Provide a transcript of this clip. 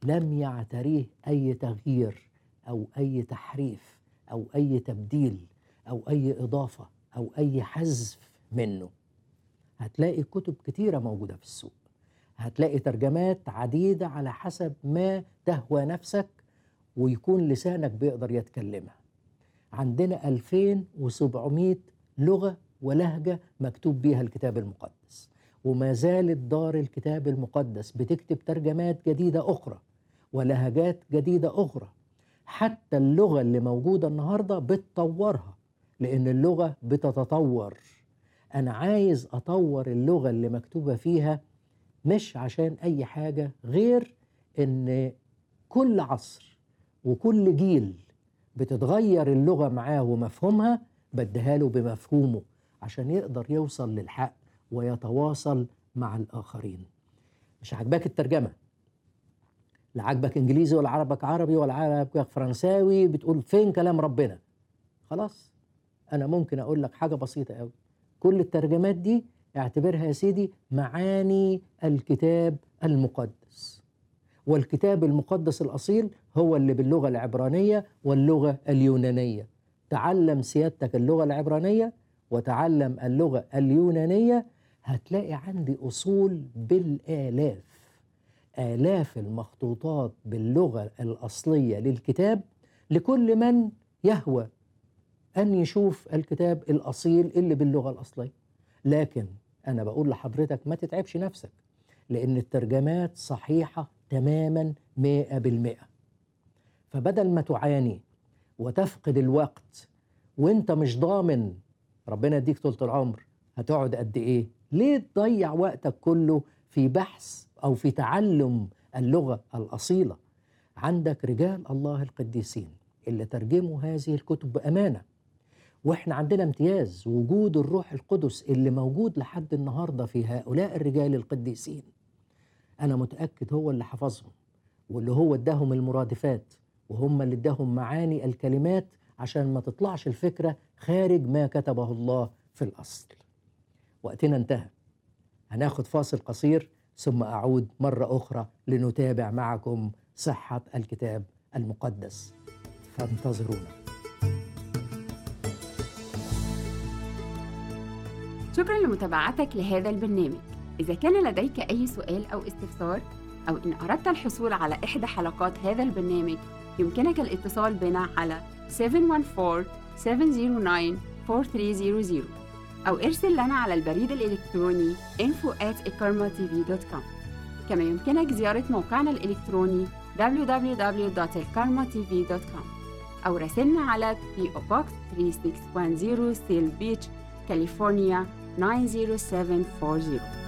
لم يعتريه أي تغيير أو أي تحريف أو أي تبديل أو أي إضافة أو أي حذف منه هتلاقي كتب كتيرة موجودة في السوق هتلاقي ترجمات عديدة على حسب ما تهوى نفسك ويكون لسانك بيقدر يتكلمها عندنا 2700 لغة ولهجة مكتوب بيها الكتاب المقدس وما زالت دار الكتاب المقدس بتكتب ترجمات جديدة أخرى ولهجات جديدة أخرى حتى اللغة اللي موجودة النهاردة بتطورها لأن اللغة بتتطور أنا عايز أطور اللغة اللي مكتوبة فيها مش عشان أي حاجة غير إن كل عصر وكل جيل بتتغير اللغة معاه ومفهومها بديها له بمفهومه عشان يقدر يوصل للحق ويتواصل مع الآخرين مش عاجباك الترجمة لا عاجبك إنجليزي ولا عربك عربي ولا عربك فرنساوي بتقول فين كلام ربنا خلاص أنا ممكن أقول لك حاجة بسيطة قوي كل الترجمات دي اعتبرها يا سيدي معاني الكتاب المقدس والكتاب المقدس الأصيل هو اللي باللغة العبرانية واللغة اليونانية تعلم سيادتك اللغة العبرانية وتعلم اللغة اليونانية هتلاقي عندي أصول بالآلاف آلاف المخطوطات باللغة الأصلية للكتاب لكل من يهوى أن يشوف الكتاب الأصيل اللي باللغة الأصلية لكن أنا بقول لحضرتك ما تتعبش نفسك لأن الترجمات صحيحة تماما مئة بالمئة فبدل ما تعاني وتفقد الوقت وانت مش ضامن ربنا يديك طولة العمر هتقعد قد ايه ليه تضيع وقتك كله في بحث او في تعلم اللغة الأصيلة عندك رجال الله القديسين اللي ترجموا هذه الكتب بأمانة واحنا عندنا امتياز وجود الروح القدس اللي موجود لحد النهارده في هؤلاء الرجال القديسين انا متاكد هو اللي حفظهم واللي هو اداهم المرادفات وهم اللي اداهم معاني الكلمات عشان ما تطلعش الفكره خارج ما كتبه الله في الاصل وقتنا انتهى هناخد فاصل قصير ثم اعود مره اخرى لنتابع معكم صحه الكتاب المقدس فانتظرونا شكرا لمتابعتك لهذا البرنامج إذا كان لديك أي سؤال أو استفسار أو إن أردت الحصول على إحدى حلقات هذا البرنامج يمكنك الاتصال بنا على 714-709-4300 أو ارسل لنا على البريد الإلكتروني info at كما يمكنك زيارة موقعنا الإلكتروني www.elkarmatv.com أو راسلنا على PO Box 3610 Seal Beach, كاليفورنيا 90740